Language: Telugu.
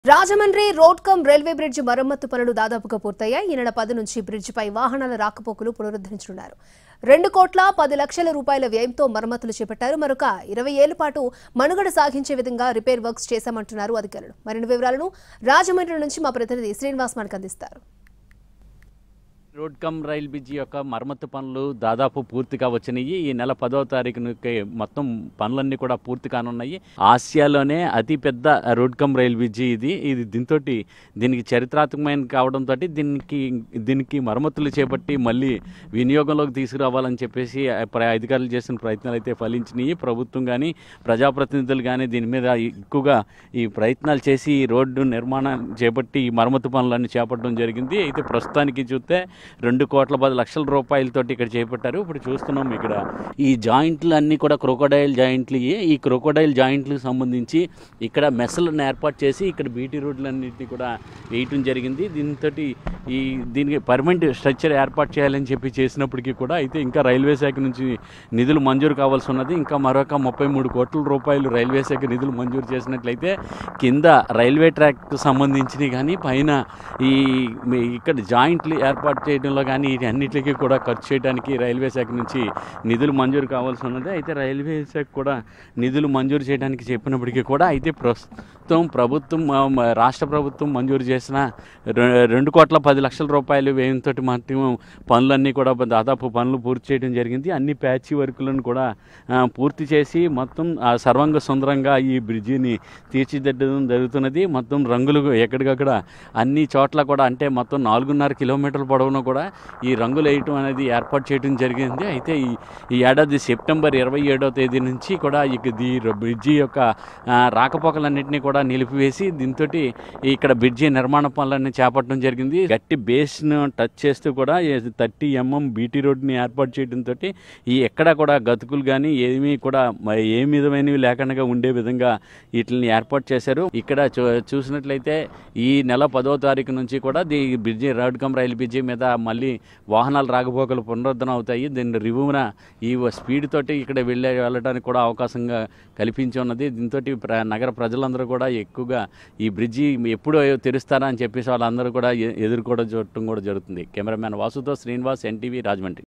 Rajahmundry road cum railway bridge మరమ్మతు పనులు దాదాపుగా పూర్తయ్యాయి ఈ నెల పది నుంచి బ్రిడ్జిపై వాహనాల రాకపోకలు పునరుద్ధరించనున్నారు రెండు కోట్ల పది లక్షల రూపాయల వ్యయంతో మరమ్మతులు చేపట్టారు మరొక ఇరవై ఏళ్ల పాటు మనుగడ సాగించే విధంగా రిపేర్ వర్క్స్ చేశామంటున్నారు అధికారులు మరిన్ని వివరాలను రాజమండ్రి నుంచి మా ప్రతినిధి శ్రీనివాస్ మనకు అందిస్తారు రోడ్ కమ్ రైల్ బ్రిడ్జి యొక్క మరమ్మతు పనులు దాదాపు పూర్తిగా వచ్చినాయి ఈ నెల పదో తారీఖునకి మొత్తం పనులన్నీ కూడా పూర్తి కానున్నాయి ఆసియాలోనే అతి పెద్ద రోడ్ కమ్ రైల్ బ్రిడ్జి ఇది ఇది దీంతో దీనికి చరిత్రాత్మకమైన కావడంతో దీనికి దీనికి మరమ్మతులు చేపట్టి మళ్ళీ వినియోగంలోకి తీసుకురావాలని చెప్పేసి ప్ర- అధికారులు చేసిన ప్రయత్నాలు అయితే ఫలించినాయి ప్రభుత్వం కానీ ప్రజాప్రతినిధులు కానీ దీని మీద ఎక్కువగా ఈ ప్రయత్నాలు చేసి ఈ రోడ్డు నిర్మాణం చేపట్టి ఈ మరమ్మతు పనులన్నీ చేపట్టడం జరిగింది అయితే ప్రస్తుతానికి చూస్తే రెండు కోట్ల పది లక్షల రూపాయలతోటి ఇక్కడ చేపట్టారు ఇప్పుడు చూస్తున్నాం ఇక్కడ ఈ జాయింట్లు అన్నీ కూడా క్రొకోడైల్ జాయింట్లు ఇవి. ఈ క్రొకోడైల్ జాయింట్లకు సంబంధించి ఇక్కడ మెస్లను ఏర్పాటు చేసి ఇక్కడ బీటీ రోడ్లన్నింటినీ కూడా వేయటం జరిగింది దీంతో ఈ దీనికి పర్మనెంట్ స్ట్రక్చర్ ఏర్పాటు చేయాలని చెప్పి చేసినప్పటికీ కూడా అయితే ఇంకా రైల్వే శాఖ నుంచి నిధులు మంజూరు కావాల్సి ఉన్నది ఇంకా మరొక ముప్పై మూడు కోట్ల రూపాయలు రైల్వే శాఖ నిధులు మంజూరు చేసినట్లయితే కింద రైల్వే ట్రాక్కు సంబంధించినవి కానీ పైన ఈ మీ- ఇక్కడ జాయింట్లు ఏర్పాటు చేయడంలో కానీ ఇది అన్నిటికీ కూడా ఖర్చు చేయడానికి రైల్వే శాఖ నుంచి నిధులు మంజూరు కావాల్సి ఉన్నది అయితే రైల్వే శాఖ కూడా నిధులు మంజూరు చేయడానికి చెప్పినప్పటికీ కూడా అయితే ప్రస్తుతం ప్రభుత్వం ఆ, మ- రాష్ట్ర ప్రభుత్వం మంజూరు చేసిన రె- రెండు కోట్ల పది లక్షల రూపాయలు వ్యయంతో మాత్రం పనులన్నీ కూడా దాదాపు పనులు పూర్తి చేయడం జరిగింది అన్ని ప్యాచీ వర్కులను కూడా ఆ, పూర్తి చేసి మొత్తం ఆ, సర్వంగ సుందరంగా ఈ బ్రిడ్జిని తీర్చిదిద్దడం జరుగుతున్నది మొత్తం రంగులు ఎక్కడికక్కడ అన్ని చోట్ల కూడా అంటే మొత్తం నాలుగున్నర కిలోమీటర్ల పొడవున కూడా ఈ రంగులు వేయటం అనేది ఏర్పాటు చేయడం జరిగింది అయితే ఈ ఈ ఏడాది సెప్టెంబర్ ఇరవై ఏడవ తేదీ నుంచి కూడా ఇక ఈ ర- బ్రిడ్జి యొక్క ఆ, రాకపోకలన్నింటినీ కూడా నిలిపివేసి దీంతో ఇక్కడ బ్రిడ్జి నిర్మాణ పనులన్నీ చేపట్టడం జరిగింది గట్టి బేస్ను టచ్ చేస్తూ కూడా థర్టీ ఎంఎం బీటీ రోడ్ని ఏర్పాటు చేయడంతో ఈ ఎక్కడ కూడా గతుకులు కానీ ఏమీ కూడా మ- ఏ విధమైనవి లేకుండా ఉండే విధంగా వీటిని ఏర్పాటు చేశారు ఇక్కడ చూ చూసినట్లయితే ఈ నెల పదో తారీఖు నుంచి కూడా the bridge road cum rail bridge మీద మళ్ళీ వాహనాలు రాకపోకలు పునరుద్ధరణ అవుతాయి దీని రివ్యూన ఈ స్పీడ్ తోటి ఇక్కడ వెళ్ళే వెళ్ళడానికి కూడా అవకాశంగా కల్పించి ఉన్నది దీంతో ప్ర నగర ప్రజలందరూ కూడా ఎక్కువగా ఈ బ్రిడ్జి ఎప్పుడు తెరుస్తారా అని చెప్పేసి వాళ్ళందరూ కూడా ఎ- ఎదుర్కోవడం చూడటం కూడా జరుగుతుంది కెమెరామ్యాన్ వాసుతో శ్రీనివాస్ ఎన్టీవీ రాజమండ్రి